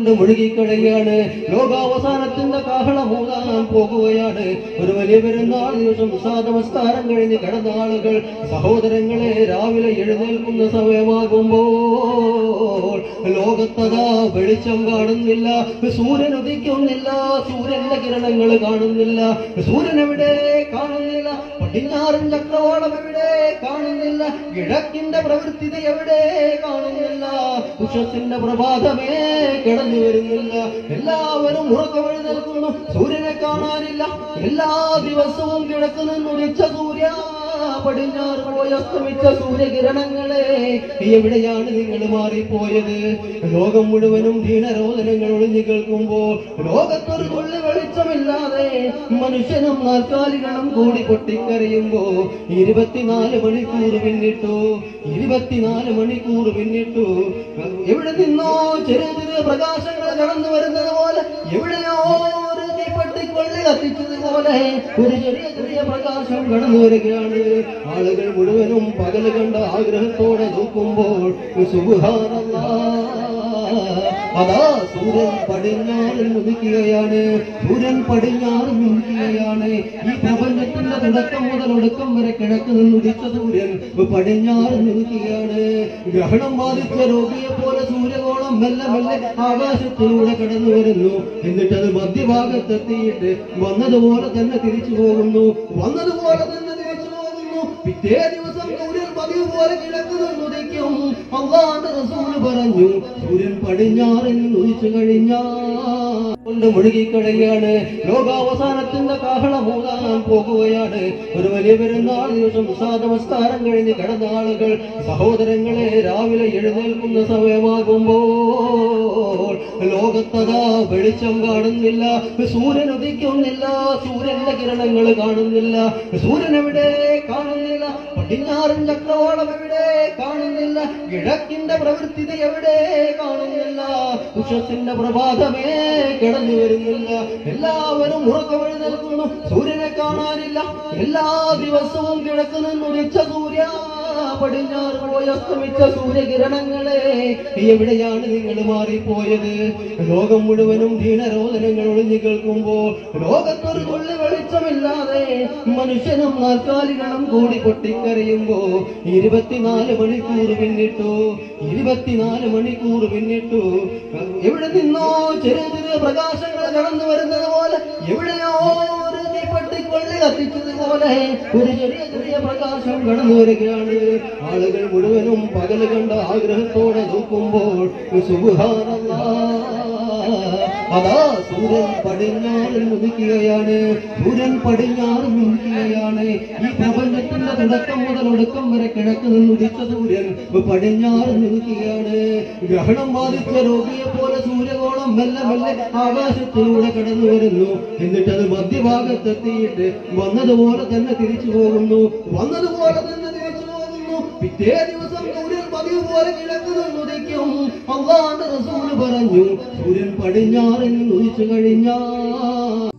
കൊണ്ട് മുഴുകിക്കഴിയാണ് ലോകാവസാനത്തിന്റെ കാഹളമൂതാൻ പോകുകയാണ് ഒരു വലിയ പെരുന്നാൾ ദിവസം നമസ്കാരം കഴിഞ്ഞ് കിടന്ന ആളുകൾ സഹോദരങ്ങളെ രാവിലെ എഴുന്നേൽക്കുന്ന സമയമാകുമ്പോൾ ലോകത്തതാ വെളിച്ചം കാണുന്നില്ല സൂര്യൻ ഉദിക്കുന്നില്ല സൂര്യന്റെ കിരണങ്ങൾ കാണുന്നില്ല സൂര്യൻ എവിടെ കാണുന്നില്ല പടിഞ്ഞാറൻ ചക്രവാളം എവിടെ കാണുന്നില്ല കിഴക്കിന്റെ പ്രവൃത്തിത എവിടെ കാണുന്നില്ല ഉഷത്തിന്റെ പ്രഭാതമേ കിടന്നു വരുന്നില്ല എല്ലാവരും ഉറക്കമെഴുന്നേൽക്കുന്നു സൂര്യനെ കാണാനില്ല എല്ലാ ദിവസവും കിഴക്ക് നിന്നുദിച്ച സൂര്യ പടിഞ്ഞാറ് പോയി അസ്തമിച്ച സൂര്യകിരണങ്ങളെ എവിടെയാണ് നിങ്ങൾ മാറിപ്പോയത് ലോകം മുഴുവനും ദീനരോധനങ്ങൾ ഒളിഞ്ഞു കേൾക്കുമ്പോൾ ലോകത്തൊരു തുള്ളി വെളിച്ചമില്ലാതെ മനുഷ്യനും നാൽക്കാലികളും കൂടി പൊട്ടിക്കരയുമ്പോ ഇരുപത്തിനാല് മണിക്കൂർ പിന്നിട്ടു ഇരുപത്തിനാല് മണിക്കൂർ പിന്നിട്ടു എവിടെ നിന്നോ ചെറിയ ചെറിയ പ്രകാശങ്ങൾ കടന്നു വരുന്നത് പോലെ എവിടെയോ ഒരു തീപ്പെട്ടി കൊള്ളി കത്തിച്ചതുപോലെ ഒരു ചെറിയ ചെറിയ പ്രകാശം കടന്നു വരികയാണ് ആളുകൾ മുഴുവനും പകല് കണ്ട ആഗ്രഹത്തോടെ നോക്കുമ്പോൾ സുബുഹാനല്ലാ അതാ സൂര്യൻ പടിഞ്ഞാറിൽ ഉദിക്കുകയാണ് സൂര്യൻ പടിഞ്ഞാറിൽ ഉദിക്കുകയാണ് ഈ പ്രപഞ്ചത്തിന്റെ തുടക്കം മുതൽ ഒടുക്കം വരെ കിഴക്ക് നിന്ന് ഉദിച്ച സൂര്യൻ പടിഞ്ഞാറിൽ ഉദിക്കുകയാണ് ഗ്രഹണം ബാധിച്ച രോഗിയെ പോലെ സൂര്യകോളം മെല്ലെ മെല്ലെ ആകാശത്തിലൂടെ കടന്നു വരുന്നു എന്നിട്ട് അത് മധ്യഭാഗത്തെത്തിയിട്ട് വന്നതുപോലെ തന്നെ തിരിച്ചു പോകുന്നു വന്നതുപോലെ തന്നെ തിരിച്ചു പോകുന്നു പിറ്റേ ദിവസം സൂര്യൻ പതിവ് പോലെ കിഴക്ക് നിന്നുദിക്കും അള്ളാന്റെ റസൂല് പറഞ്ഞു സൂര്യൻ പടിഞ്ഞാറിൽ ഉദിച്ചു കഴിഞ്ഞാൽ കൊണ്ട് മുഴുകിക്കഴിയാണ് ലോകാവസാനത്തിന്റെ കാഹളമൂതാൻ പോകുകയാണ് ഒരു വലിയ പെരുന്നാൾ ദിവസം നമസ്കാരം കഴിഞ്ഞ് കിടന്ന ആളുകൾ സഹോദരങ്ങളെ രാവിലെ എഴുന്നേൽക്കുന്ന സമയമാകുമ്പോൾ ലോകത്തതാ വെളിച്ചം കാണുന്നില്ല സൂര്യൻ ഉദിക്കുന്നില്ല സൂര്യന്റെ കിരണങ്ങൾ കാണുന്നില്ല സൂര്യൻ എവിടെ കാണുന്നില്ല പടിഞ്ഞാറൻ ചക്രവാളം എവിടെ കാണുന്നില്ല കിഴക്കിന്റെ പ്രവൃത്തിത എവിടെ കാണുന്നില്ല ഉഷത്തിന്റെ പ്രഭാതമേ കിടന്നു വരുന്നില്ല എല്ലാവരും ഉറക്കമെഴുന്നേൽക്കുന്നു സൂര്യനെ കാണാനില്ല എല്ലാ ദിവസവും കിഴക്ക് നിന്നുദിച്ച സൂര്യ പടിഞ്ഞാറ് പോയി അസ്തമിച്ച സൂര്യകിരണങ്ങളെ എവിടെയാണ് നിങ്ങൾ മാറിപ്പോയത് ലോകം മുഴുവനും ദീനരോധനങ്ങൾ ഒളിഞ്ഞു കേൾക്കുമ്പോൾ ലോകത്തൊരു തുള്ളി വെളിച്ചമില്ലാതെ മനുഷ്യനും നാൽക്കാലികളും കൂടി പൊട്ടിക്കരയുമ്പോ ഇരുപത്തിനാല് മണിക്കൂർ പിന്നിട്ടു ഇരുപത്തിനാല് മണിക്കൂർ പിന്നിട്ടു എവിടെ നിന്നോ ചെറിയ ചെറിയ പ്രകാശങ്ങൾ കടന്നു വരുന്നത് പോലെ എവിടെയോ ഒരു തീപ്പെട്ടി കൊള്ളി കത്തിച്ചതുപോലെ ഒരു ചെറിയ ചെറിയ പ്രകാശം കടന്നു വരികയാണ് ആളുകൾ മുഴുവനും പകല് കണ്ട ആഗ്രഹത്തോടെ നോക്കുമ്പോൾ സുബുഹാനല്ലാ അതാ സൂര്യൻ പടിഞ്ഞാറിൽ ഉദിക്കുകയാണ് സൂര്യൻ പടിഞ്ഞാറിൽ ഉദിക്കുകയാണ് ഈ പ്രപഞ്ചത്തിന്റെ തുടക്കം മുതൽ ഒടുക്കം വരെ കിഴക്ക് നിന്ന് ഉദിച്ച സൂര്യൻ പടിഞ്ഞാറിൽ ഉദിക്കുകയാണ് ഗ്രഹണം ബാധിച്ച രോഗിയെ പോലെ സൂര്യകോളം മെല്ലെ മെല്ലെ ആകാശത്തിലൂടെ കടന്നു വരുന്നു എന്നിട്ട് അത് മധ്യഭാഗത്തെത്തിയിട്ട് വന്നതുപോലെ തന്നെ തിരിച്ചു പോകുന്നു വന്നതുപോലെ തന്നെ തിരിച്ചു പോകുന്നു പിറ്റേ ദിവസം സൂര്യൻ പതിവ് പോലെ കിഴക്ക് നിന്നുദിക്കും അള്ളാന്റെ റസൂല് പറഞ്ഞു സൂര്യൻ പടിഞ്ഞാറിൽ ഉദിച്ചു കഴിഞ്ഞാൽ